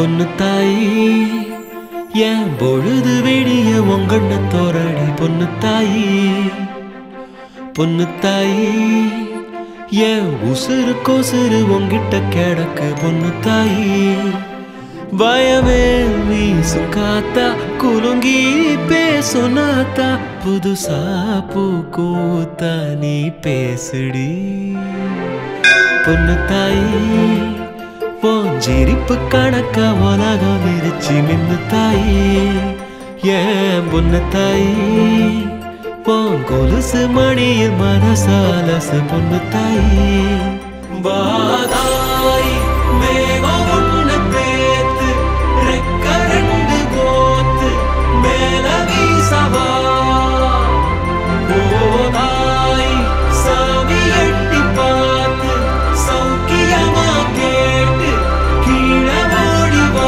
பொண்ணு தாயி ஏன் பொழுது வெடிய உங்கண்ண தோரடி பொண்ணு தாயி பொண்ணு தாயி ஏன் உசுறு கொசுறு உங்கிட்ட கிடக்கு பொண்ணு தாயி பயமே வீசும் காத்தா குலுங்கி பேசுனாத்தா புதுசா பூக்கூத்தா நீ பேசுடி பொண்ணு தாயி போஞ்சிரிப்பு கணக்க உலகம் விரிச்சு மின்னு தாயி ஏன் பொண்ணு தாயி போங்கொலுசு மணியில் மனசாலசு பொண்ணு தாயி வாதாய் மேகம் ஒண்ணு தேத்து ரெக்க ரெண்டு கோத்து மேல வீசவா போதாய் சாமி எட்டி பார்த்து சௌக்கியமா கேட்டு கீழே ஓடி வா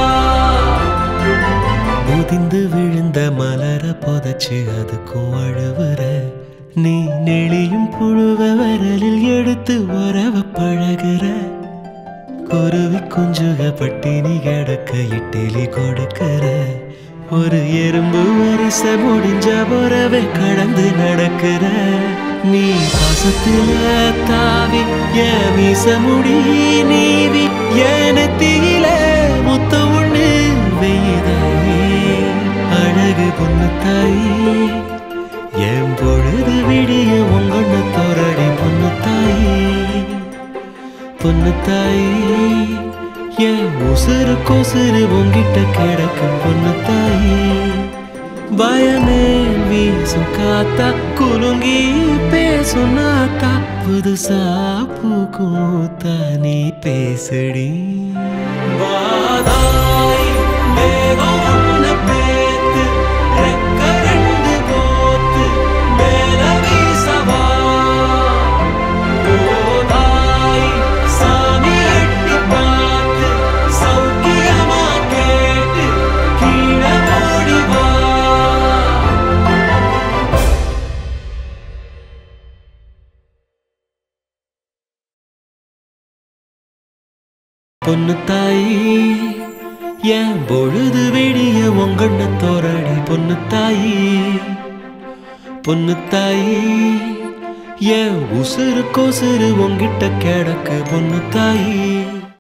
முதிந்து விழுந்த மலர புதைச்சு அதுக்கும் அழுவுற நீ நெளியும் புழுவ வரலில் எடுத்து உறவ பழகுற குருவி குஞ்சுக பட்டினி கிடக்க இட்டிலி கொடுக்கிற ஒரு எறும்பு வரிச முடிஞ்ச உறவை கடந்து நடக்கிற நீ பாசத்துல தாவி என் மீச முடி நீவி என தீயில முத்த ஒண்ணு வெய்யுதாயே அழகு பொண்ணு தாயி என் பொழுது விடிய உங்கண்ண தோரடி பொண்ணு தாயி பொண்ணு தாயி என் உசுறு கொசுறு உங்கிட்ட கிடக்கு பொண்ணு தாயி பயமே வீசும் காத்தா குலுங்கி பேசும் நாத்தா புதுசா பூக்கூத்தா நீ பேசுடி வாதாய் மேகம் ஒண்ணு பேத்து ரெக்க ரெண்டு கோத்து மேல வீசவா போதாய் சாமி எட்டி பார்த்து சௌக்கியமா கேட்டு கீழே ஓடி வா பொண்ணு தாயி ஏன் பொழுது வெடிய உங்கண்ண தோரடி பொண்ணு தாயி பொண்ணு தாயி ஏன் உசுறு கொசுறு உங்கிட்ட கிடக்கு பொண்ணு தாயி